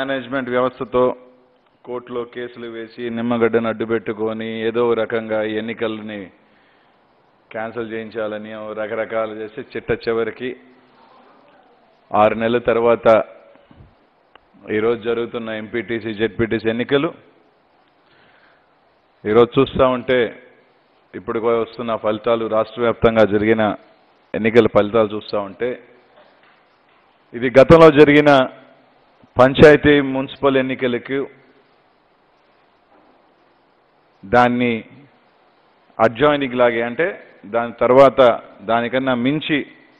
management వ్యవస్థతో కోర్టులో కేసులు వేసి నిమ్మగడ్డను అడ్డు పెట్టుకొని ఏదో ఒక రకంగా ఈ ఎన్నికల్ని క్యాన్సిల్ చేయించాలని ఓ రకరకాలు చేసి చిట్ట చివరికి ఆరు నెలల తర్వాత ఈరోజు జరుగుతున్న ఎంపీటీసీ జెడ్పీటీసీ ఎన్నికలు ఈరోజు చూస్తూ ఉంటే ఇప్పుడు వస్తున్న ఫలితాలు రాష్ట్ర వ్యాప్తంగా జరిగిన ఎన్నికల ఫలితాలు చూస్తూ ఉంటే ఇది గతంలో జరిగిన పంచాయతీ మున్సిపల్ ఎన్నికలకు దాన్ని అడ్జాయినింగ్ లాగే అంటే దాని తర్వాత దానికన్నా మించి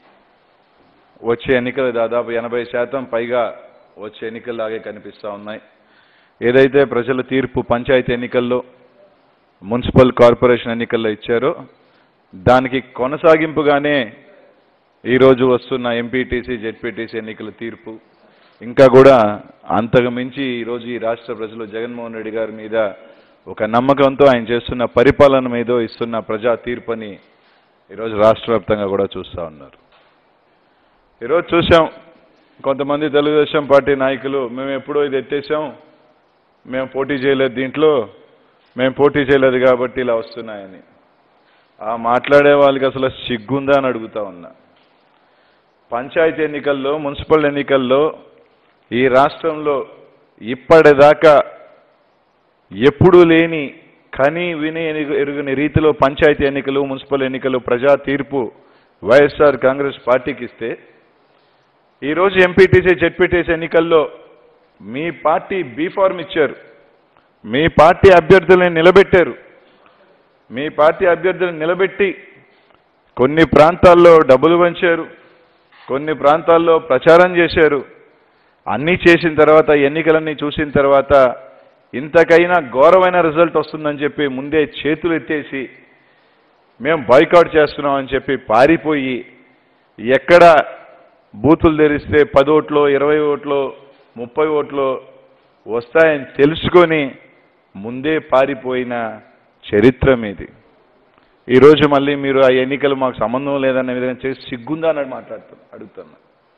వచ్చే ఎన్నికలు దాదాపు ఎనభై శాతం పైగా వచ్చే ఎన్నికల్లాగే కనిపిస్తూ ఉన్నాయి ఏదైతే ప్రజల తీర్పు పంచాయతీ ఎన్నికల్లో మున్సిపల్ కార్పొరేషన్ ఎన్నికల్లో ఇచ్చారో దానికి కొనసాగింపుగానే ఈరోజు వస్తున్న ఎంపీటీసీ జెడ్పీటీసీ ఎన్నికల తీర్పు ఇంకా కూడా అంతకు మించి ఈరోజు ఈ రాష్ట్ర ప్రజలు జగన్మోహన్ రెడ్డి గారి మీద ఒక నమ్మకంతో ఆయన చేస్తున్న పరిపాలన మీద ఇస్తున్న ప్రజా తీర్పుని ఈరోజు రాష్ట్ర వ్యాప్తంగా కూడా చూస్తూ ఉన్నారు ఈరోజు చూసాం కొంతమంది తెలుగుదేశం పార్టీ నాయకులు మేము ఎప్పుడో ఇది ఎత్తేసాం మేము పోటీ చేయలేదు దీంట్లో మేము పోటీ చేయలేదు కాబట్టి ఇలా వస్తున్నాయని ఆ మాట్లాడే వాళ్ళకి అసలు సిగ్గుందా అని అడుగుతా ఉన్నా పంచాయతీ ఎన్నికల్లో మున్సిపల్ ఎన్నికల్లో ఈ రాష్ట్రంలో ఇప్పటిదాకా ఎప్పుడూ లేని కని విని ఎరుగు- ఎరుగని రీతిలో పంచాయతీ ఎన్నికలు మున్సిపల్ ఎన్నికలు ప్రజా తీర్పు వైఎస్ఆర్ కాంగ్రెస్ పార్టీకి ఇస్తే ఈరోజు ఎంపీటీసీ జెడ్పీటీసీ ఎన్నికల్లో మీ పార్టీ బీఫార్మ్ ఇచ్చారు మీ పార్టీ అభ్యర్థుల్ని నిలబెట్టారు మీ పార్టీ అభ్యర్థులను నిలబెట్టి కొన్ని ప్రాంతాల్లో డబ్బులు పంచారు కొన్ని ప్రాంతాల్లో ప్రచారం చేశారు అన్నీ చేసిన తర్వాత ఎన్నికలన్నీ చూసిన తర్వాత ఇంతకైనా ఘోరమైన రిజల్ట్ వస్తుందని చెప్పి ముందే చేతులు ఎత్తేసి మేము బాయ్కాట్ చేస్తున్నాం అని చెప్పి పారిపోయి ఎక్కడ బూతులు తెరిస్తే పది ఓట్లో ఇరవై ఓట్లో ముప్పై ఓట్లో వస్తాయని తెలుసుకొని ముందే పారిపోయిన చరిత్ర మీది ఈరోజు మళ్ళీ మీరు ఆ ఎన్నికలు మాకు సంబంధం లేదన్న విధంగా చేసి సిగ్గుందా అని మాట్లాడుతున్నా అడుగుతున్నా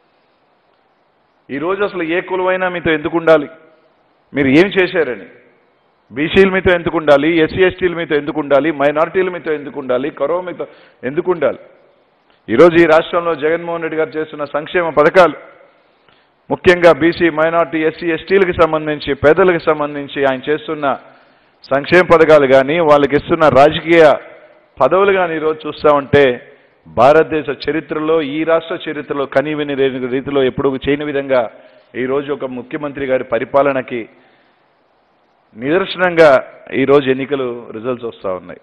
ఈరోజు అసలు ఏ కులమైనా మీతో ఎందుకు ఉండాలి మీరు ఏం చేశారని బీసీల మీతో ఎందుకు ఉండాలి ఎస్సీ ఎస్టీల మీతో ఎందుకు ఉండాలి మైనారిటీల మీతో ఎందుకు ఉండాలి కరో మీతో ఎందుకు ఉండాలి ఈరోజు ఈ రాష్ట్రంలో జగన్మోహన్ రెడ్డి గారు చేస్తున్న సంక్షేమ పథకాలు ముఖ్యంగా బీసీ మైనార్టీ ఎస్సీ ఎస్టీలకు సంబంధించి పేదలకు సంబంధించి ఆయన చేస్తున్న సంక్షేమ పథకాలు కానీ వాళ్ళకి ఇస్తున్న రాజకీయ పదవులు కానీ ఈరోజు చూస్తా ఉంటే భారతదేశ చరిత్రలో ఈ రాష్ట్ర చరిత్రలో కనీవిని లేని రీతిలో ఎప్పుడు చేయని విధంగా ఈరోజు ఒక ముఖ్యమంత్రి గారి పరిపాలనకి నిదర్శనంగా ఈరోజు ఎన్నికలు రిజల్ట్స్ వస్తూ ఉన్నాయి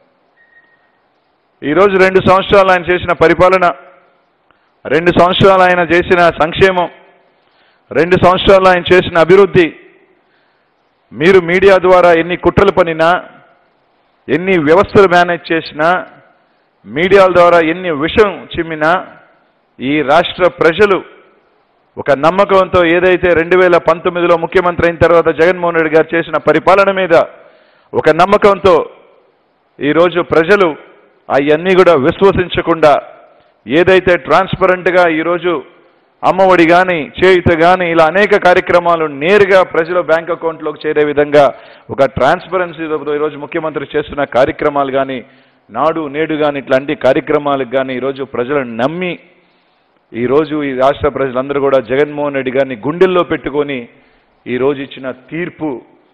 ఈరోజు రెండు సంవత్సరాలు ఆయన చేసిన పరిపాలన రెండు సంవత్సరాలు ఆయన చేసిన సంక్షేమం రెండు సంవత్సరాలు ఆయన చేసిన అభివృద్ధి మీరు మీడియా ద్వారా ఎన్ని కుట్రలు పనినా ఎన్ని వ్యవస్థలు మేనేజ్ చేసినా మీడియాల ద్వారా ఎన్ని విషం చిమ్మినా ఈ రాష్ట్ర ప్రజలు ఒక నమ్మకంతో ఏదైతే రెండు వేల పంతొమ్మిదిలో ముఖ్యమంత్రి అయిన తర్వాత జగన్మోహన్ రెడ్డి గారు చేసిన పరిపాలన మీద ఒక నమ్మకంతో ఈరోజు ప్రజలు అవన్నీ కూడా విశ్వసించకుండా ఏదైతే ట్రాన్స్పరెంట్గా ఈరోజు అమ్మఒడి కానీ చేయుత కానీ ఇలా అనేక కార్యక్రమాలు నేరుగా ప్రజల బ్యాంక్ అకౌంట్లోకి చేరే విధంగా ఒక ట్రాన్స్పరెన్సీతో ఈరోజు ముఖ్యమంత్రి చేస్తున్న కార్యక్రమాలు కానీ నాడు నేడు కానీ ఇట్లాంటి కార్యక్రమాలకు కానీ ఈరోజు ప్రజలను నమ్మి ఈరోజు ఈ రాష్ట్ర ప్రజలందరూ కూడా జగన్మోహన్ రెడ్డి గారిని గుండెల్లో పెట్టుకొని ఈరోజు ఇచ్చిన తీర్పు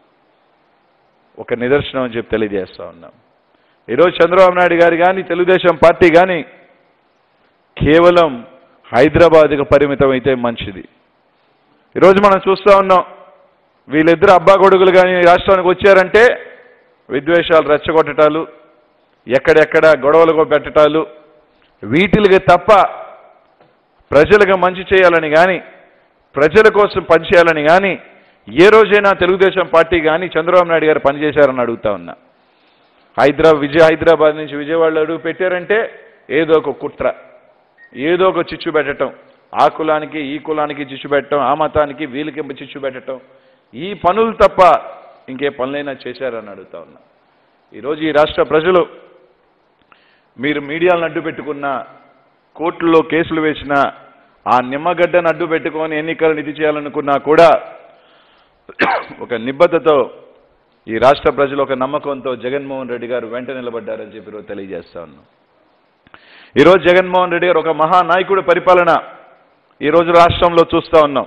ఒక నిదర్శనం అని చెప్పి తెలియజేస్తా ఉన్నాం ఈరోజు చంద్రబాబు నాయుడు గారు కానీ తెలుగుదేశం పార్టీ కానీ కేవలం హైదరాబాద్కు పరిమితం అయితే మంచిది ఈరోజు మనం చూస్తూ ఉన్నాం వీళ్ళిద్దరు అబ్బా కొడుకులు కానీ ఈ రాష్ట్రానికి వచ్చారంటే విద్వేషాలు రెచ్చగొట్టటాలు ఎక్కడెక్కడ గొడవలు పెట్టటాలు వీటికి తప్ప ప్రజలకు మంచి చేయాలని కానీ ప్రజల కోసం పనిచేయాలని కానీ ఏ రోజైనా తెలుగుదేశం పార్టీ కానీ చంద్రబాబు నాయుడు గారు పనిచేశారని అడుగుతా ఉన్నా హైదరాబాద్ విజయ హైదరాబాద్ నుంచి విజయవాడలో అడుగు పెట్టారంటే ఏదో ఒక కుట్ర ఏదో ఒక చిచ్చు పెట్టడం ఆ కులానికి ఈ కులానికి చిచ్చు పెట్టడం ఆ మతానికి వీళ్ళకి చిచ్చు పెట్టడం ఈ పనులు తప్ప ఇంకే పనులైనా చేశారని అడుగుతా ఉన్నా ఈరోజు ఈ రాష్ట్ర ప్రజలు మీరు మీడియాలను అడ్డు పెట్టుకున్న కోర్టులో కేసులు వేసిన ఆ నిమ్మగడ్డను అడ్డు పెట్టుకొని ఎన్నికలు నిధి చేయాలనుకున్నా కూడా ఒక నిబద్ధతో ఈ రాష్ట్ర ప్రజలు ఒక నమ్మకంతో జగన్మోహన్ రెడ్డి గారు వెంట నిలబడ్డారని చెప్పి ఈరోజు తెలియజేస్తా ఉన్నాం ఈరోజు జగన్మోహన్ రెడ్డి గారు ఒక మహానాయకుడు పరిపాలన ఈరోజు రాష్ట్రంలో చూస్తా ఉన్నాం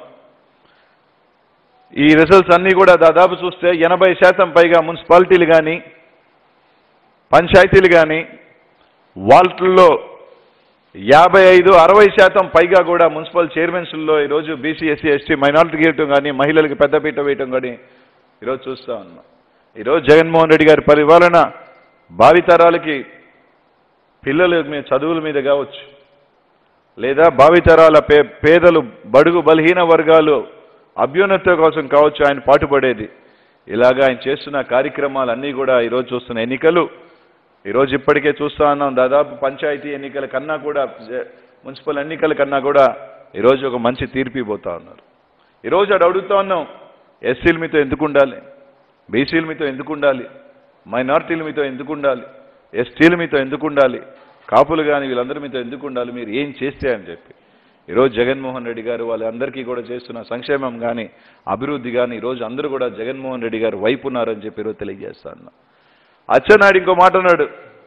ఈ రిజల్ట్స్ అన్నీ కూడా దాదాపు చూస్తే ఎనభై శాతం పైగా మున్సిపాలిటీలు కానీ పంచాయతీలు కానీ వాటిల్లో యాభై ఐదు అరవై శాతం పైగా కూడా మున్సిపల్ చైర్మన్స్లో ఈరోజు బీసీ ఎస్సీ ఎస్టీ మైనారిటీ గీయటం కానీ మహిళలకు పెద్దపీట వేయటం కానీ ఈరోజు చూస్తా ఉన్నాం ఈరోజు జగన్మోహన్ రెడ్డి గారి పరిపాలన భావితరాలకి పిల్లల మీద చదువుల మీద కావచ్చు లేదా భావితరాల పే పేదలు బడుగు బలహీన వర్గాలు అభ్యున్నత కోసం కావచ్చు ఆయన పాటుపడేది ఇలాగా ఆయన చేస్తున్న కార్యక్రమాలన్నీ కూడా ఈరోజు చూస్తున్న ఎన్నికలు ఈరోజు ఇప్పటికే చూస్తా ఉన్నాం దాదాపు పంచాయతీ ఎన్నికల కన్నా కూడా జ- మున్సిపల్ ఎన్నికల కన్నా కూడా ఈరోజు ఒక మంచి తీర్పు ఇవ్వబోతా ఉన్నారు ఈరోజు అడు అడుగుతా ఉన్నాం ఎస్సీల మీతో ఎందుకు ఉండాలి బీసీల మీతో ఎందుకు ఉండాలి మైనార్టీల మీతో ఎందుకు ఉండాలి ఎస్టీల మీతో ఎందుకు ఉండాలి కాపులు కానీ వీళ్ళందరి మీతో ఎందుకు ఉండాలి మీరు ఏం చేస్తే అని చెప్పి ఈరోజు జగన్మోహన్ రెడ్డి గారు వాళ్ళందరికీ కూడా చేస్తున్న సంక్షేమం కానీ అభివృద్ధి కానీ ఈరోజు అందరూ కూడా జగన్మోహన్ రెడ్డి గారు వైపు ఉన్నారని చెప్పి ఈరోజు తెలియజేస్తా ఉన్నా అచ్చెన్నాయుడు ఇంకో మాట అన్నాడు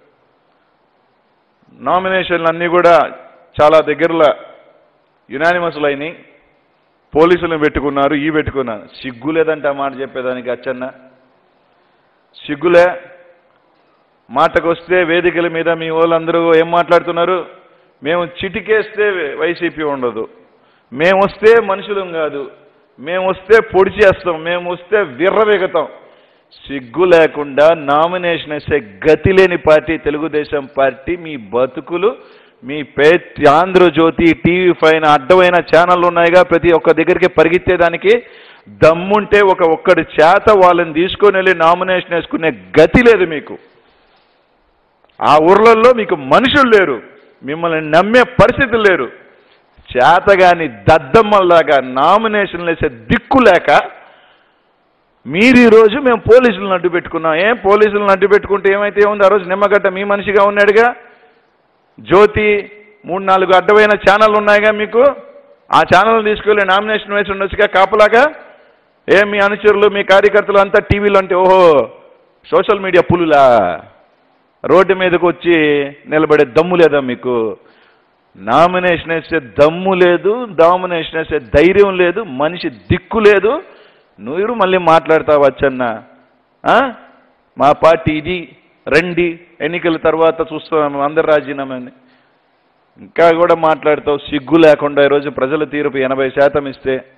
నామినేషన్లు అన్నీ కూడా చాలా దగ్గరలో యునానిమస్లు అయినాయి పోలీసులను పెట్టుకున్నారు ఈ పెట్టుకున్నారు సిగ్గు లేదంటే ఆ మాట చెప్పేదానికి అచ్చన్న సిగ్గులే మాటకొస్తే వేదికల మీద మీ వాళ్ళందరూ ఏం మాట్లాడుతున్నారు మేము చిటికేస్తే వైసీపీ ఉండదు మేము వస్తే మనుషులం కాదు మేము వస్తే పొడి చేస్తాం మేము వస్తే విర్రవేగుతాం సిగ్గు లేకుండా నామినేషన్ వేసే గతి లేని పార్టీ తెలుగుదేశం పార్టీ మీ బతుకులు మీ పే ఆంధ్రజ్యోతి టీవీ పైన అడ్డమైన ఛానళ్ళు ఉన్నాయిగా ప్రతి ఒక్క దగ్గరికి పరిగెత్తేదానికి దమ్ముంటే ఒక ఒక్కడి చేత వాళ్ళని తీసుకొని వెళ్ళి నామినేషన్ వేసుకునే గతి లేదు మీకు ఆ ఊర్లలో మీకు మనుషులు లేరు మిమ్మల్ని నమ్మే పరిస్థితులు లేరు చేతగాని దద్దమ్మల్లాగా నామినేషన్లు వేసే దిక్కు లేక మీరు ఈ రోజు మేము పోలీసులను అడ్డు పెట్టుకున్నాం ఏం పోలీసులను అడ్డు పెట్టుకుంటే ఏమైతే ఉంది ఆ రోజు నిమ్మగడ్డ మీ మనిషిగా ఉన్నాడుగా జ్యోతి మూడు నాలుగు అడ్డమైన ఛానళ్ళు ఉన్నాయిగా మీకు ఆ ఛానల్ తీసుకెళ్ళి నామినేషన్ వేసి ఉండొచ్చుగా కాపలాగా ఏ మీ అనుచరులు మీ కార్యకర్తలు అంతా టీవీలో అంటే ఓహో సోషల్ మీడియా పులులా రోడ్డు మీదకి వచ్చి నిలబడే దమ్ము లేదా మీకు నామినేషన్ వేసే దమ్ము లేదు డామినేషన్ వేసే ధైర్యం లేదు మనిషి దిక్కు లేదు నువ్వు మళ్ళీ మాట్లాడతావచ్చన్న మా పార్టీ ఇది రండి ఎన్నికల తర్వాత చూస్తాం అందరు రాజీనామాని ఇంకా కూడా మాట్లాడతావు సిగ్గు లేకుండా ఈరోజు ప్రజల తీర్పు ఎనభై శాతం ఇస్తే